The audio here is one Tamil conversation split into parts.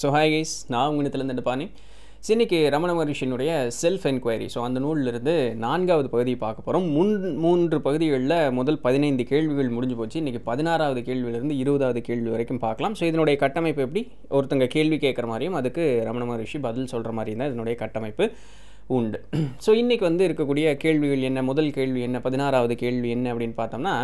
ஸோ ஹாய் கைஸ் நான் உங்களிடத்துலேருந்து பாணி ஸோ இன்னைக்கு ரமண மகரிஷியினுடைய செல்ஃப் என்கொயரி ஸோ அந்த நூலிலிருந்து நான்காவது பகுதியை பார்க்க போகிறோம் முன் மூன்று பகுதிகளில் முதல் பதினைந்து கேள்விகள் முடிஞ்சு போச்சு இன்றைக்கி பதினாறாவது கேள்வியிலிருந்து இருபதாவது கேள்வி வரைக்கும் பார்க்கலாம் ஸோ இதனுடைய கட்டமைப்பு எப்படி ஒருத்தங்க கேள்வி கேட்குற மாதிரியும் அதுக்கு ரமண மகரிஷி பதில் சொல்கிற மாதிரியும் தான் இதனுடைய கட்டமைப்பு உண்டு ஸோ இன்றைக்கி வந்து இருக்கக்கூடிய கேள்விகள் என்ன முதல் கேள்வி என்ன பதினாறாவது கேள்வி என்ன அப்படின்னு பார்த்தோம்னா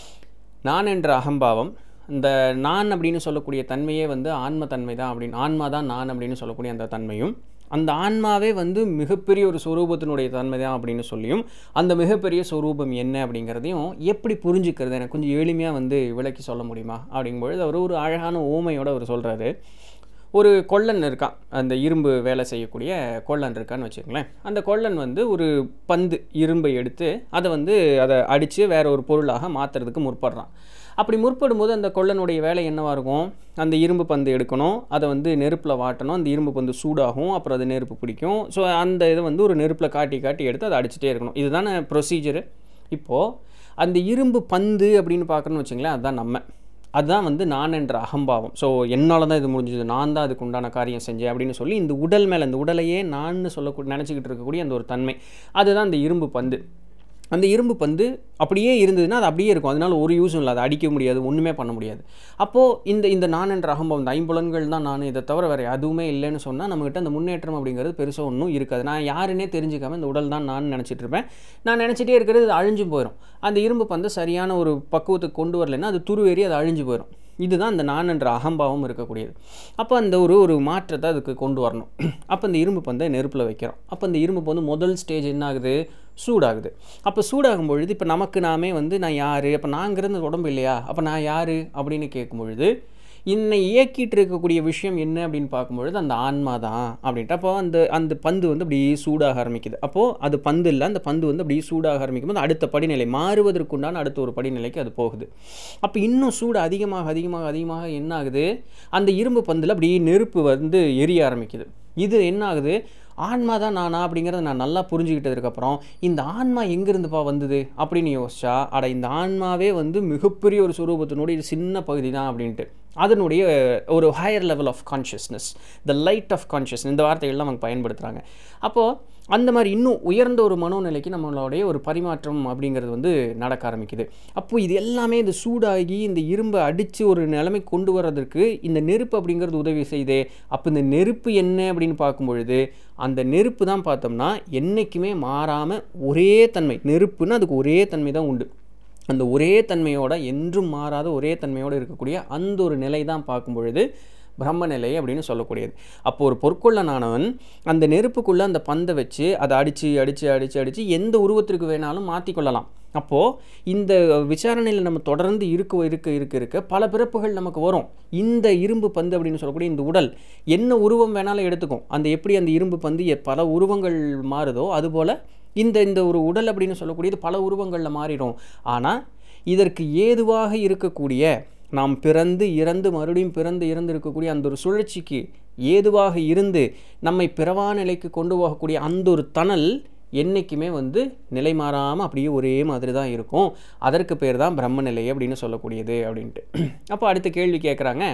நான் என்ற அகம்பாவம் இந்த நான் அப்படின்னு சொல்லக்கூடிய தன்மையே வந்து ஆன்ம தன்மை தான் அப்படின்னு ஆன்மா தான் நான் அப்படின்னு சொல்லக்கூடிய அந்த தன்மையும் அந்த ஆன்மாவே வந்து மிகப்பெரிய ஒரு சொரூபத்தினுடைய தன்மை தான் அப்படின்னு சொல்லியும் அந்த மிகப்பெரிய சொரூபம் என்ன அப்படிங்கிறதையும் எப்படி புரிஞ்சுக்கிறது எனக்கு கொஞ்சம் எளிமையாக வந்து விளக்கி சொல்ல முடியுமா அப்படிங்கும்பொழுது அவர் ஒரு அழகான ஓமையோடு அவர் சொல்கிறாரு ஒரு கொள்ளன் இருக்கான் அந்த இரும்பு வேலை செய்யக்கூடிய கொள்ளன் இருக்கான்னு வச்சுக்கங்களேன் அந்த கொள்ளன் வந்து ஒரு பந்து இரும்பை எடுத்து அதை வந்து அதை அடித்து வேற ஒரு பொருளாக மாற்றுறதுக்கு முற்படுறான் அப்படி முற்படும் போது அந்த கொள்ளனுடைய வேலை என்னவாக இருக்கும் அந்த இரும்பு பந்து எடுக்கணும் அதை வந்து நெருப்பில் வாட்டணும் அந்த இரும்பு பந்து சூடாகும் அப்புறம் அது நெருப்பு பிடிக்கும் ஸோ அந்த இதை வந்து ஒரு நெருப்பில் காட்டி காட்டி எடுத்து அதை அடிச்சுட்டே இருக்கணும் இதுதானே ப்ரொசீஜரு இப்போது அந்த இரும்பு பந்து அப்படின்னு பார்க்கணுன்னு வச்சுங்களேன் அதுதான் நம்ம அதுதான் வந்து நான் என்ற அகம்பாவம் ஸோ என்னால் தான் இது முடிஞ்சது நான் தான் அதுக்கு உண்டான காரியம் செஞ்சேன் அப்படின்னு சொல்லி இந்த உடல் மேலே இந்த உடலையே நான் சொல்லக்கூடிய நினச்சிக்கிட்டு இருக்கக்கூடிய அந்த ஒரு தன்மை அதுதான் அந்த இரும்பு பந்து அந்த இரும்பு பந்து அப்படியே இருந்ததுன்னா அது அப்படியே இருக்கும் அதனால ஒரு யூஸும் இல்லை அதை அடிக்க முடியாது ஒன்றுமே பண்ண முடியாது அப்போது இந்த இந்த நான் என்ற அகம்பம் இந்த ஐம்புலன்கள் தான் நான் இதை தவிர வேறு எதுவுமே இல்லைன்னு சொன்னால் நம்மகிட்ட அந்த முன்னேற்றம் அப்படிங்கிறது பெருசாக ஒன்றும் இருக்காது நான் யாருன்னே தெரிஞ்சுக்காம இந்த உடல் தான் நான் நினச்சிட்டு இருப்பேன் நான் நினச்சிட்டே இருக்கிறது அது அழிஞ்சு போயிடும் அந்த இரும்பு பந்து சரியான ஒரு பக்குவத்துக்கு கொண்டு வரலைன்னா அது துருவேறி அது அழிஞ்சு போயிடும் இதுதான் அந்த நான் என்ற அகம்பாவம் இருக்கக்கூடியது அப்போ அந்த ஒரு ஒரு மாற்றத்தை அதுக்கு கொண்டு வரணும் அப்போ இந்த இரும்பு பந்தை நெருப்பில் வைக்கிறோம் அப்போ இந்த இரும்பு பந்து முதல் ஸ்டேஜ் என்ன ஆகுது சூடாகுது அப்போ சூடாகும் பொழுது இப்போ நமக்கு நாமே வந்து நான் யார் அப்போ நாங்கிறது உடம்பு இல்லையா அப்போ நான் யார் அப்படின்னு கேட்கும் பொழுது என்னை இயக்கிட்டு இருக்கக்கூடிய விஷயம் என்ன அப்படின்னு பார்க்கும்பொழுது அந்த ஆன்மா தான் அப்படின்ட்டு அப்போ அந்த அந்த பந்து வந்து அப்படியே சூடாக ஆரம்பிக்குது அப்போது அது பந்து இல்லை அந்த பந்து வந்து அப்படியே சூடாக ஆரம்பிக்கும் போது அடுத்த படிநிலை மாறுவதற்குண்டான அடுத்த ஒரு படிநிலைக்கு அது போகுது அப்போ இன்னும் சூடு அதிகமாக அதிகமாக அதிகமாக என்ன ஆகுது அந்த இரும்பு பந்தில் அப்படியே நெருப்பு வந்து எரிய ஆரம்பிக்குது இது என்ன ஆகுது ஆன்மா தான் நானா அப்படிங்கிறத நான் நல்லா புரிஞ்சுக்கிட்டதுக்கப்புறம் இந்த ஆன்மா எங்கேருந்துப்பா வந்தது அப்படின்னு யோசிச்சா அட இந்த ஆன்மாவே வந்து மிகப்பெரிய ஒரு சுரூபத்தினுடைய சின்ன பகுதி தான் அப்படின்ட்டு அதனுடைய ஒரு higher level of consciousness the light of consciousness இந்த வார்த்தைகள்லாம் அவங்க பயன்படுத்துகிறாங்க அப்போது அந்த மாதிரி இன்னும் உயர்ந்த ஒரு மனோநிலைக்கு நம்மளுடைய ஒரு பரிமாற்றம் அப்படிங்கிறது வந்து நடக்க ஆரம்பிக்குது அப்போது இது எல்லாமே இந்த சூடாகி இந்த இரும்பை அடித்து ஒரு நிலைமை கொண்டு வர்றதுக்கு இந்த நெருப்பு அப்படிங்கிறது உதவி செய்தே அப்போ இந்த நெருப்பு என்ன அப்படின்னு பார்க்கும் பொழுது அந்த நெருப்பு தான் பார்த்தோம்னா என்றைக்குமே மாறாமல் ஒரே தன்மை நெருப்புன்னு அதுக்கு ஒரே தன்மை தான் உண்டு அந்த ஒரே தன்மையோட என்றும் மாறாத ஒரே தன்மையோடு இருக்கக்கூடிய அந்த ஒரு நிலை தான் பார்க்கும் பொழுது பிரம்ம நிலை அப்படின்னு சொல்லக்கூடியது அப்போ ஒரு பொற்கொள்ளனானவன் அந்த நெருப்புக்குள்ளே அந்த பந்தை வச்சு அதை அடித்து அடித்து அடித்து அடித்து எந்த உருவத்திற்கு வேணாலும் மாற்றிக்கொள்ளலாம் அப்போது இந்த விசாரணையில் நம்ம தொடர்ந்து இருக்க இருக்க இருக்க இருக்க பல பிறப்புகள் நமக்கு வரும் இந்த இரும்பு பந்து அப்படின்னு சொல்லக்கூடிய இந்த உடல் என்ன உருவம் வேணாலும் எடுத்துக்கும் அந்த எப்படி அந்த இரும்பு பந்து பல உருவங்கள் மாறுதோ அதுபோல் இந்த இந்த ஒரு உடல் அப்படின்னு சொல்லக்கூடியது பல உருவங்களில் மாறிடும் ஆனால் இதற்கு ஏதுவாக இருக்கக்கூடிய நாம் பிறந்து இறந்து மறுபடியும் பிறந்து இறந்து இருக்கக்கூடிய அந்த ஒரு சுழற்சிக்கு ஏதுவாக இருந்து நம்மை பிறவா நிலைக்கு கொண்டு போகக்கூடிய அந்த ஒரு தணல் என்றைக்குமே வந்து நிலை மாறாமல் அப்படியே ஒரே மாதிரி தான் இருக்கும் அதற்கு பேர் தான் பிரம்ம நிலை அப்படின்னு சொல்லக்கூடியது அப்படின்ட்டு அப்போ அடுத்த கேள்வி கேட்குறாங்க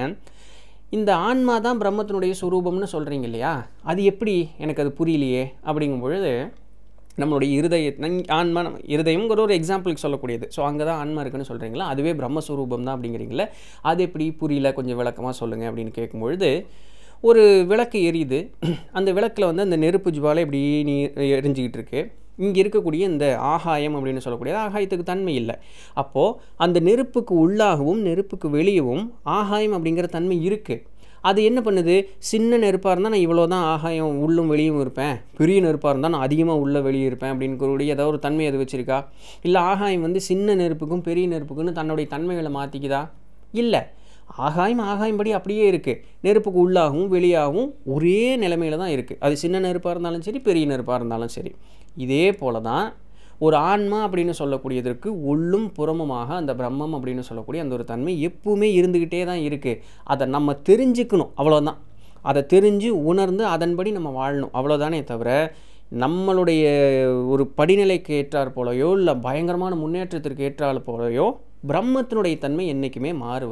இந்த ஆன்மா தான் பிரம்மத்தினுடைய சுரூபம்னு சொல்கிறீங்க இல்லையா அது எப்படி எனக்கு அது புரியலையே அப்படிங்கும் பொழுது நம்மளுடைய இருதய ஆன்மா இருதயம்ங்கிற ஒரு எக்ஸாம்பிளுக்கு சொல்லக்கூடியது ஸோ அங்கே தான் ஆன்மா இருக்குன்னு சொல்கிறீங்களா அதுவே பிரம்மஸ்வரூபம் தான் அப்படிங்கிறீங்களே அது எப்படி புரியல கொஞ்சம் விளக்கமாக சொல்லுங்கள் அப்படின்னு கேட்கும்பொழுது ஒரு விளக்கு எரியுது அந்த விளக்கில் வந்து அந்த நெருப்பு ஜுவாலை இப்படி நீ எரிஞ்சிக்கிட்டு இருக்கு இங்கே இருக்கக்கூடிய இந்த ஆகாயம் அப்படின்னு சொல்லக்கூடியது ஆகாயத்துக்கு தன்மை இல்லை அப்போது அந்த நெருப்புக்கு உள்ளாகவும் நெருப்புக்கு வெளியவும் ஆகாயம் அப்படிங்கிற தன்மை இருக்குது அது என்ன பண்ணுது சின்ன நெருப்பாக இருந்தால் நான் இவ்வளோ தான் ஆகாயம் உள்ளும் வெளியும் இருப்பேன் பெரிய நெருப்பாக இருந்தால் நான் அதிகமாக உள்ளே வெளியே இருப்பேன் அப்படின்னு கூடிய ஏதாவது ஒரு தன்மை அது வச்சுருக்கா இல்லை ஆகாயம் வந்து சின்ன நெருப்புக்கும் பெரிய நெருப்புக்குன்னு தன்னுடைய தன்மைகளை மாற்றிக்குதா இல்லை ஆகாயம் ஆகாயம் படி அப்படியே இருக்குது நெருப்புக்கு உள்ளாகவும் வெளியாகவும் ஒரே நிலைமையில தான் இருக்குது அது சின்ன நெருப்பாக இருந்தாலும் சரி பெரிய நெருப்பாக இருந்தாலும் சரி இதே போல தான் ஒரு ஆன்மா அப்படின்னு சொல்லக்கூடியதற்கு உள்ளும் புறமுமாக அந்த பிரம்மம் அப்படின்னு சொல்லக்கூடிய அந்த ஒரு தன்மை எப்பவுமே இருந்துக்கிட்டே தான் இருக்குது அதை நம்ம தெரிஞ்சுக்கணும் அவ்வளோதான் அதை தெரிஞ்சு உணர்ந்து அதன்படி நம்ம வாழணும் அவ்வளோதானே தவிர நம்மளுடைய ஒரு படிநிலைக்கு ஏற்றாற் போலையோ இல்லை பயங்கரமான முன்னேற்றத்திற்கு ஏற்றால் போலையோ பிரம்மத்தினுடைய தன்மை என்றைக்குமே மாறுவது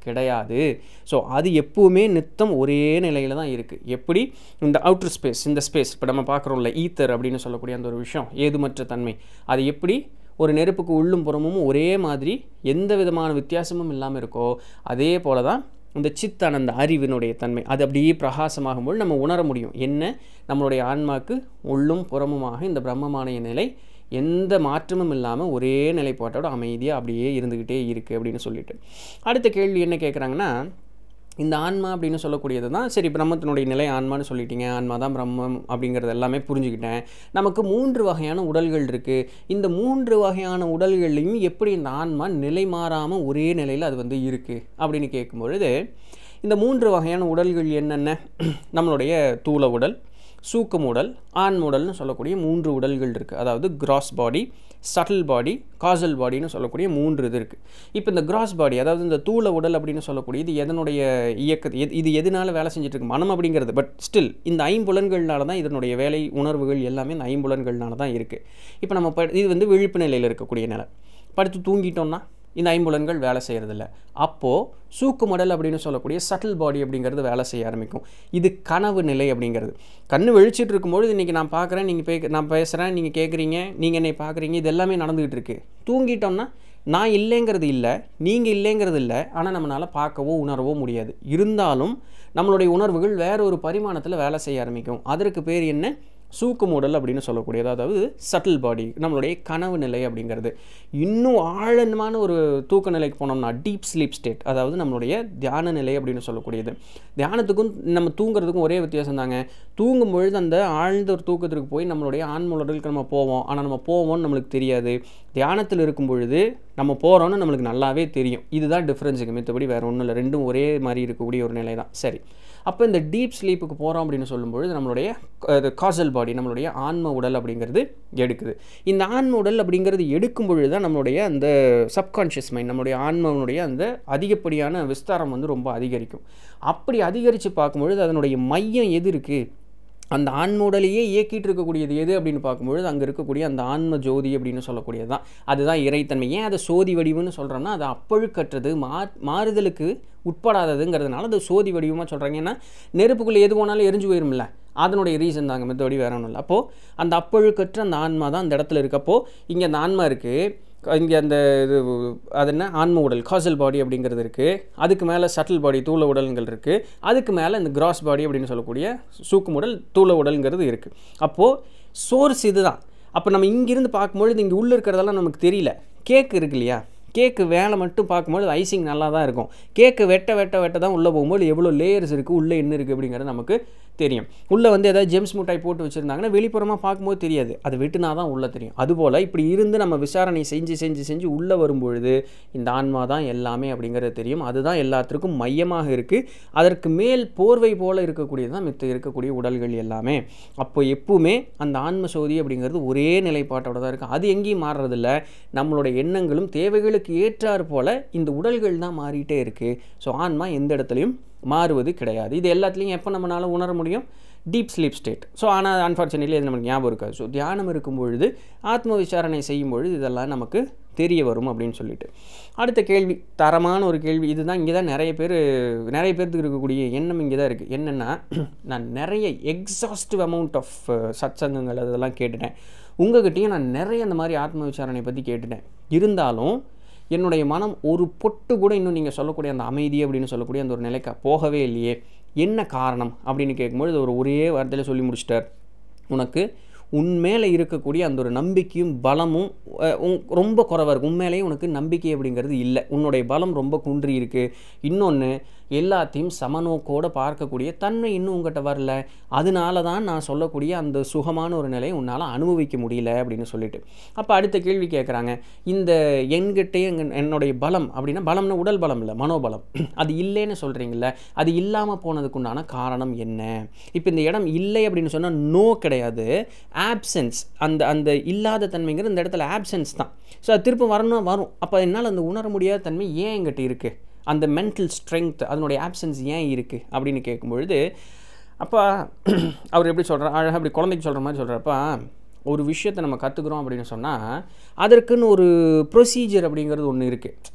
கிடையாது ஸோ அது எப்பவுமே நித்தம் ஒரே நிலையில் தான் இருக்குது எப்படி இந்த அவுட்டர் ஸ்பேஸ் இந்த ஸ்பேஸ் இப்போ நம்ம பார்க்குறோம்ல ஈத்தர் அப்படின்னு சொல்லக்கூடிய அந்த ஒரு விஷயம் ஏதுமற்ற தன்மை அது எப்படி ஒரு நெருப்புக்கு உள்ளும் புறமும் ஒரே மாதிரி எந்த விதமான வித்தியாசமும் இல்லாமல் இருக்கோ அதே போல தான் இந்த சித்தான அந்த அறிவினுடைய தன்மை அது அப்படியே பிரகாசமாகும்போது நம்ம உணர முடியும் என்ன நம்மளுடைய ஆன்மாக்கு உள்ளும் புறமுமாக இந்த பிரம்மமானய நிலை எந்த மாற்றமும் இல்லாமல் ஒரே நிலைப்பாட்டோட அமைதியாக அப்படியே இருந்துக்கிட்டே இருக்குது அப்படின்னு சொல்லிட்டு அடுத்த கேள்வி என்ன கேட்குறாங்கன்னா இந்த ஆன்மா அப்படின்னு சொல்லக்கூடியது தான் சரி பிரம்மத்தினுடைய நிலை ஆன்மான்னு சொல்லிட்டீங்க ஆன்மா தான் பிரம்மம் அப்படிங்கிறது எல்லாமே புரிஞ்சுக்கிட்டேன் நமக்கு மூன்று வகையான உடல்கள் இருக்குது இந்த மூன்று வகையான உடல்கள்லையும் எப்படி இந்த ஆன்மா நிலை மாறாமல் ஒரே நிலையில் அது வந்து இருக்குது அப்படின்னு கேட்கும்பொழுது இந்த மூன்று வகையான உடல்கள் என்னென்ன நம்மளுடைய தூள உடல் சூக்கம் உடல் ஆன்ம உடல்னு சொல்லக்கூடிய மூன்று உடல்கள் இருக்குது அதாவது gross body subtle body causal பாடின்னு சொல்லக்கூடிய மூன்று இது இருக்குது இப்போ இந்த கிராஸ் பாடி அதாவது இந்த தூள உடல் அப்படின்னு சொல்லக்கூடிய இது எதனுடைய இயக்க எது இது எதனால வேலை செஞ்சுட்டு இருக்கு மனம் அப்படிங்கிறது பட் ஸ்டில் இந்த ஐம்புலன்கள்னால தான் இதனுடைய வேலை உணர்வுகள் எல்லாமே இந்த ஐம்புலன்கள்னால தான் இருக்குது இப்போ நம்ம ப இது வந்து விழிப்பு நிலையில் இருக்கக்கூடிய நிலை படுத்து தூங்கிட்டோம்னா இந்த ஐம்புலன்கள் வேலை செய்கிறதில்ல அப்போது சூக்கு மடல் அப்படின்னு சொல்லக்கூடிய சட்டில் பாடி அப்படிங்கிறது வேலை செய்ய ஆரம்பிக்கும் இது கனவு நிலை அப்படிங்கிறது கண்ணு வெளிச்சிட்டு இருக்கும்போது இன்றைக்கி நான் பார்க்குறேன் நீங்கள் பே நான் பேசுகிறேன் நீங்கள் கேட்குறீங்க நீங்கள் என்னை பார்க்குறீங்க இது எல்லாமே நடந்துகிட்டு இருக்கு தூங்கிட்டோம்னா நான் இல்லைங்கிறது இல்லை நீங்கள் இல்லைங்கிறது இல்லை ஆனால் நம்மளால் பார்க்கவோ உணரவோ முடியாது இருந்தாலும் நம்மளுடைய உணர்வுகள் வேற ஒரு பரிமாணத்தில் வேலை செய்ய ஆரம்பிக்கும் அதற்கு பேர் என்ன சூக்கு மூடல் அப்படின்னு சொல்லக்கூடியது அதாவது சட்டில் பாடி நம்மளுடைய கனவு நிலை அப்படிங்கிறது இன்னும் ஆழமான ஒரு தூக்க நிலைக்கு போனோம்னா டீப் ஸ்லீப் ஸ்டேட் அதாவது நம்மளுடைய தியான நிலை அப்படின்னு சொல்லக்கூடியது தியானத்துக்கும் நம்ம தூங்குறதுக்கும் ஒரே வித்தியாசம் தாங்க தூங்கும் பொழுது அந்த ஆழ்ந்த ஒரு தூக்கத்திற்கு போய் நம்மளுடைய ஆன்மூலர்களுக்கு நம்ம போவோம் ஆனால் நம்ம போவோம்னு நம்மளுக்கு தெரியாது தியானத்தில் இருக்கும் பொழுது நம்ம போகிறோன்னு நம்மளுக்கு நல்லாவே தெரியும் இதுதான் டிஃப்ரென்ஸுக்கு மித்தபடி வேறு ஒன்றும் இல்லை ரெண்டும் ஒரே மாதிரி இருக்கக்கூடிய ஒரு நிலை தான் சரி அப்போ இந்த டீப் ஸ்லீப்புக்கு போகிறோம் அப்படின்னு சொல்லும்பொழுது நம்மளுடைய காசல் பாடி நம்மளுடைய ஆன்ம உடல் அப்படிங்கிறது எடுக்குது இந்த ஆன்ம உடல் அப்படிங்கிறது எடுக்கும் பொழுது தான் நம்மளுடைய அந்த சப்கான்ஷியஸ் மைண்ட் நம்மளுடைய ஆன்மனுடைய அந்த அதிகப்படியான விஸ்தாரம் வந்து ரொம்ப அதிகரிக்கும் அப்படி அதிகரித்து பார்க்கும்பொழுது அதனுடைய மையம் எது இருக்குது அந்த ஆன்ம உடலையே இயக்கிட்டு இருக்கக்கூடியது எது அப்படின்னு பார்க்கும்பொழுது அங்கே இருக்கக்கூடிய அந்த ஆன்ம ஜோதி அப்படின்னு சொல்லக்கூடியது தான் அதுதான் இறைத்தன்மை ஏன் அதை சோதி வடிவுன்னு சொல்கிறோம்னா அது அப்பழுக்கற்றது மா மாறுதலுக்கு உட்படாததுங்கிறதுனால அது சோதி வடிவமாக சொல்கிறாங்க ஏன்னா நெருப்புக்குள்ளே எது போனாலும் எரிஞ்சு போயிரும்ல அதனுடைய ரீசன் தாங்க மித்தபடி வேற ஒன்றும் இல்லை அப்போது அந்த அப்பழுக்கற்ற அந்த ஆன்மா தான் அந்த இடத்துல இருக்கப்போ இங்கே அந்த ஆன்மா இருக்குது இங்கே அந்த இது அது என்ன ஆன்ம உடல் காசல் பாடி அப்படிங்கிறது இருக்குது அதுக்கு மேலே சட்டில் பாடி தூள உடல்கள் இருக்குது அதுக்கு மேலே இந்த கிராஸ் பாடி அப்படின்னு சொல்லக்கூடிய சூக்கும் உடல் தூள உடல்ங்கிறது இருக்குது அப்போது சோர்ஸ் இதுதான் அப்போ நம்ம இங்கிருந்து பார்க்கும்பொழுது இங்கே உள்ளே இருக்கிறதெல்லாம் நமக்கு தெரியல கேக்கு இருக்கு இல்லையா கேக்கு வேலை மட்டும் பார்க்கும்போது ஐசிங் நல்லா தான் இருக்கும் கேக்கு வெட்ட வெட்ட வெட்ட தான் உள்ளே போகும்போது எவ்வளோ லேயர்ஸ் இருக்குது உள்ளே என்ன இருக்குது அப்படிங்கிறது நமக்கு தெரியும் உள்ளே வந்து ஏதாவது ஜெம்ஸ் மிட்டாய் போட்டு வச்சுருந்தாங்கன்னா வெளிப்புறமாக பார்க்கும்போது தெரியாது அது வெட்டினா தான் உள்ளே தெரியும் அதுபோல் இப்படி இருந்து நம்ம விசாரணை செஞ்சு செஞ்சு செஞ்சு உள்ளே வரும்பொழுது இந்த ஆன்மா தான் எல்லாமே அப்படிங்கிறது தெரியும் அதுதான் எல்லாத்திற்கும் மையமாக இருக்குது அதற்கு மேல் போர்வை போல் இருக்கக்கூடியது தான் மித்த இருக்கக்கூடிய உடல்கள் எல்லாமே அப்போ எப்பவுமே அந்த ஆன்ம சோதி அப்படிங்கிறது ஒரே நிலைப்பாட்டோட தான் இருக்குது அது எங்கேயும் மாறுறதில்ல நம்மளுடைய எண்ணங்களும் தேவைகளுக்கு ஏற்றாறு போல் இந்த உடல்கள் தான் மாறிட்டே இருக்குது ஸோ ஆன்மா எந்த இடத்துலையும் மாறுவது கிடையாது இது எல்லாத்துலேயும் எப்போ நம்மளால உணர முடியும் டீப் ஸ்லீப் ஸ்டேட் ஸோ ஆனால் அன்ஃபார்ச்சுனேட்லி அது நமக்கு ஞாபகம் இருக்காது ஸோ தியானம் இருக்கும் பொழுது ஆத்ம விசாரணை செய்யும் பொழுது இதெல்லாம் நமக்கு தெரிய வரும் அப்படின்னு சொல்லிட்டு அடுத்த கேள்வி தரமான ஒரு கேள்வி இதுதான் இங்கே தான் நிறைய பேர் நிறைய பேர்த்துக்கு இருக்கக்கூடிய எண்ணம் இங்கே தான் இருக்குது என்னென்னா நான் நிறைய எக்ஸாஸ்டிவ் அமௌண்ட் ஆஃப் சத்சங்கங்கள் அதெல்லாம் கேட்டுட்டேன் உங்ககிட்டயும் நான் நிறைய அந்த மாதிரி ஆத்ம விசாரணை பற்றி கேட்டுட்டேன் இருந்தாலும் என்னுடைய மனம் ஒரு பொட்டு கூட இன்னும் நீங்கள் சொல்லக்கூடிய அந்த அமைதி அப்படின்னு சொல்லக்கூடிய அந்த ஒரு நிலைக்கு போகவே இல்லையே என்ன காரணம் அப்படின்னு கேட்கும்பொழுது ஒரு ஒரே வார்த்தையில் சொல்லி முடிச்சிட்டார் உனக்கு உன்மேலே இருக்கக்கூடிய அந்த ஒரு நம்பிக்கையும் பலமும் அஹ், உன்- ரொம்ப குறைவாக இருக்குது உண்மையிலேயே உனக்கு நம்பிக்கை அப்படிங்கிறது இல்லை உன்னுடைய பலம் ரொம்ப குன்றி இருக்குது இன்னொன்று எல்லாத்தையும் சமநோக்கோடு பார்க்கக்கூடிய தன்மை இன்னும் உங்ககிட்ட வரல அதனால தான் நான் சொல்லக்கூடிய அந்த சுகமான ஒரு நிலையை உன்னால் அனுபவிக்க முடியல அப்படின்னு சொல்லிட்டு அப்போ அடுத்த கேள்வி கேட்குறாங்க இந்த என்கிட்டே எங்க- என்னுடைய பலம் அப்படின்னா பலம்னா உடல் பலம் இல்லை மனோபலம் அது இல்லைன்னு சொல்கிறீங்கள அது இல்லாமல் போனதுக்குண்டான காரணம் என்ன இப்போ இந்த இடம் இல்லை அப்படின்னு சொன்னால் நோ கிடையாது ஆப்சன்ஸ் அந்த அந்த இல்லாத தன்மைங்கிறது இந்த இடத்துல ஆப்சன்ஸ் தான் ஸோ அது திரும்ப வரணும் வரும் அப்போ என்னால் அந்த உணர முடியாத தன்மை ஏன் என்கிட்ட இருக்குது அந்த மென்டல் ஸ்ட்ரென்த் அதனுடைய ஆப்சன்ஸ் ஏன் இருக்குது அப்படின்னு கேட்கும்பொழுது அப்பா அவர் எப்படி சொல்கிறார் அழகாக அப்படி குழந்தைக்கு சொல்கிற மாதிரி சொல்கிறப்பா ஒரு விஷயத்தை நம்ம கற்றுக்குறோம் அப்படின்னு சொன்னால் அதற்குன்னு ஒரு ப்ரொசீஜர் அப்படிங்கிறது ஒன்று இருக்குது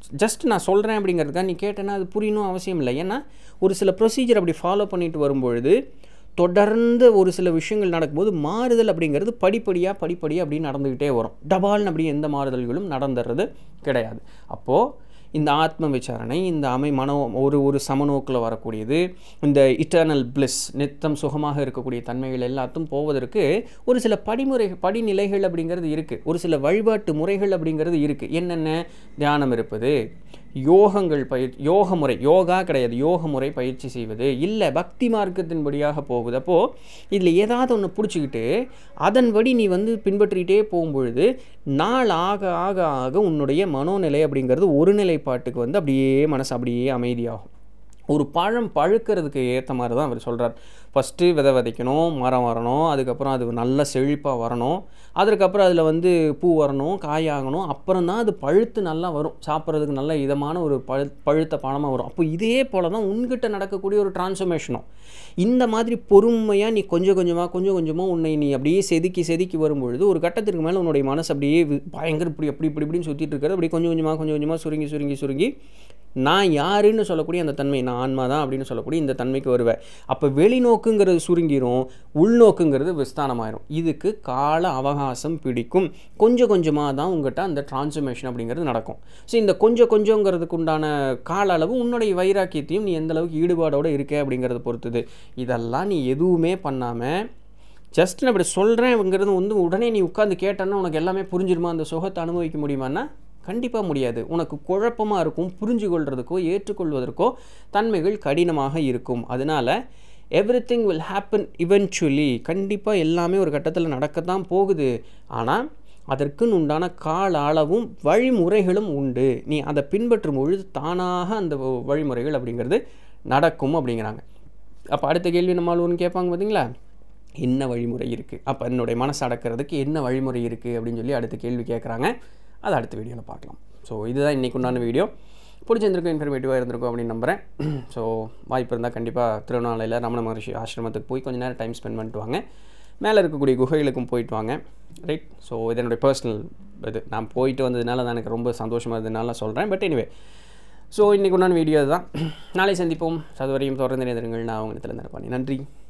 ஜஸ்ட் நான் சொல்கிறேன் அப்படிங்கிறதுக்காக நீ கேட்டேன்னா அது புரியணும் அவசியம் இல்லை ஏன்னா ஒரு சில ப்ரொசீஜர் அப்படி ஃபாலோ பண்ணிட்டு வரும்பொழுது தொடர்ந்து ஒரு சில விஷயங்கள் நடக்கும்போது மாறுதல் அப்படிங்கிறது படிப்படியாக படிப்படியாக அப்படி நடந்துக்கிட்டே வரும் டபால்னு அப்படி எந்த மாறுதல்களும் நடந்துடுறது கிடையாது அப்போது இந்த ஆத்ம விசாரணை இந்த அமை மனோ ஒரு ஒரு சமநோக்கில் வரக்கூடியது இந்த இட்டர்னல் பிளிஸ் நித்தம் சுகமாக இருக்கக்கூடிய தன்மைகள் எல்லாத்தும் போவதற்கு ஒரு சில படிமுறை படிநிலைகள் அப்படிங்கிறது இருக்குது ஒரு சில வழிபாட்டு முறைகள் அப்படிங்கிறது இருக்குது என்னென்ன தியானம் இருப்பது யோகங்கள் பயிர் யோக முறை யோகா கிடையாது யோக முறை பயிற்சி செய்வது இல்லை பக்தி மார்க்கத்தின்படியாக போகுது அப்போது இதில் ஏதாவது ஒன்று பிடிச்சிக்கிட்டு அதன்படி நீ வந்து பின்பற்றிக்கிட்டே போகும்பொழுது நாள் ஆக ஆக ஆக உன்னுடைய மனோநிலை அப்படிங்கிறது ஒரு நிலைப்பாட்டுக்கு வந்து அப்படியே மனசு அப்படியே அமைதியாகும் ஒரு பழம் பழுக்கிறதுக்கு ஏற்ற மாதிரி தான் அவர் சொல்கிறார் ஃபஸ்ட்டு விதை விதைக்கணும் மரம் வரணும் அதுக்கப்புறம் அது நல்ல செழிப்பாக வரணும் அதுக்கப்புறம் அதில் வந்து பூ வரணும் காயாகணும் அப்புறம் தான் அது பழுத்து நல்லா வரும் சாப்பிட்றதுக்கு நல்ல இதமான ஒரு பழு பழுத்த பழமாக வரும் அப்போ இதே போல் தான் உன்கிட்ட நடக்கக்கூடிய ஒரு டிரான்ஸ்ஃபர்மேஷனும் இந்த மாதிரி பொறுமையாக நீ கொஞ்சம் கொஞ்சமாக கொஞ்சம் கொஞ்சமாக உன்னை நீ அப்படியே செதுக்கி செதுக்கி வரும்பொழுது ஒரு கட்டத்திற்கு மேலே உன்னுடைய மனசு அப்படியே வி- பயங்கர இப்படி அப்படி இப்படி இப்படின்னு சுற்றிட்டு இருக்கிறது அப்படி கொஞ்சம் கொஞ்சமாக கொஞ்சம் கொஞ்சமாக சுருங்கி சுருங்கி சுருங்கி நான் யாருன்னு சொல்லக்கூடிய அந்த தன்மை நான் ஆன்மா தான் அப்படின்னு சொல்லக்கூடிய இந்த தன்மைக்கு வருவேன் அப்போ வெளிநோக்குங்கிறது சுருங்கிரும் உள்நோக்குங்கிறது விஸ்தானமாயிரும் இதுக்கு கால அவகாசம் பிடிக்கும் கொஞ்சம் கொஞ்சமாக தான் உங்கள்கிட்ட அந்த டிரான்ஸ்ஃபர்மேஷன் அப்படிங்கிறது நடக்கும் ஸோ இந்த கொஞ்சம் கொஞ்சங்கிறதுக்கு உண்டான கால அளவு உன்னுடைய வைராக்கியத்தையும் நீ எந்த அளவுக்கு ஈடுபாடோடு இருக்க அப்படிங்கிறத பொறுத்தது இதெல்லாம் நீ எதுவுமே பண்ணாமல் ஜஸ்ட் நான் இப்படி சொல்கிறேன்ங்கிறது வந்து உடனே நீ உட்காந்து கேட்டேன்னா உனக்கு எல்லாமே புரிஞ்சிருமா அந்த சுகத்தை அனுபவிக்க முடியுமான்னா கண்டிப்பாக முடியாது உனக்கு குழப்பமாக இருக்கும் புரிஞ்சு கொள்றதுக்கோ ஏற்றுக்கொள்வதற்கோ தன்மைகள் கடினமாக இருக்கும் அதனால் everything will happen eventually கண்டிப்பாக எல்லாமே ஒரு கட்டத்தில் நடக்கத்தான் போகுது ஆனால் அதற்குன்னு உண்டான கால அளவும் வழிமுறைகளும் உண்டு நீ அதை பின்பற்றும் பொழுது தானாக அந்த வ- வழிமுறைகள் அப்படிங்கிறது நடக்கும் அப்படிங்கிறாங்க அப்போ அடுத்த கேள்வி நம்மால் ஒன்று கேட்பாங்க பார்த்தீங்களா என்ன வழிமுறை இருக்குது அப்போ என்னுடைய மனசு அடக்கிறதுக்கு என்ன வழிமுறை இருக்குது அப்படின்னு சொல்லி அடுத்த கேள்வி கேட்குறாங்க அதை அடுத்த வீடியோவில் பார்க்கலாம் ஸோ இதுதான் இன்றைக்கு உண்டான வீடியோ பிடிச்சிருந்திருக்கும் இன்ஃபர்மேட்டிவாக இருந்திருக்கும் அப்படின்னு நம்புகிறேன் ஸோ வாய்ப்பு இருந்தால் கண்டிப்பாக திருவண்ணாமலையில் ரமண மகர்ஷி ஆசிரமத்துக்கு போய் கொஞ்ச நேரம் டைம் ஸ்பெண்ட் பண்ணிட்டு வாங்க மேலே இருக்கக்கூடிய குகைகளுக்கும் போயிட்டு வாங்க ரைட் ஸோ இது என்னுடைய பர்சனல் இது நான் போயிட்டு வந்ததுனால தான் எனக்கு ரொம்ப சந்தோஷமாக இருந்ததுனால சொல்கிறேன் பட் எனிவே ஸோ இன்றைக்கு உண்டான வீடியோ தான் நாளை சந்திப்போம் அதுவரையும் தொடர்ந்து நேரங்கள் நான் அவங்க இடத்துல இருப்பேன் நன்றி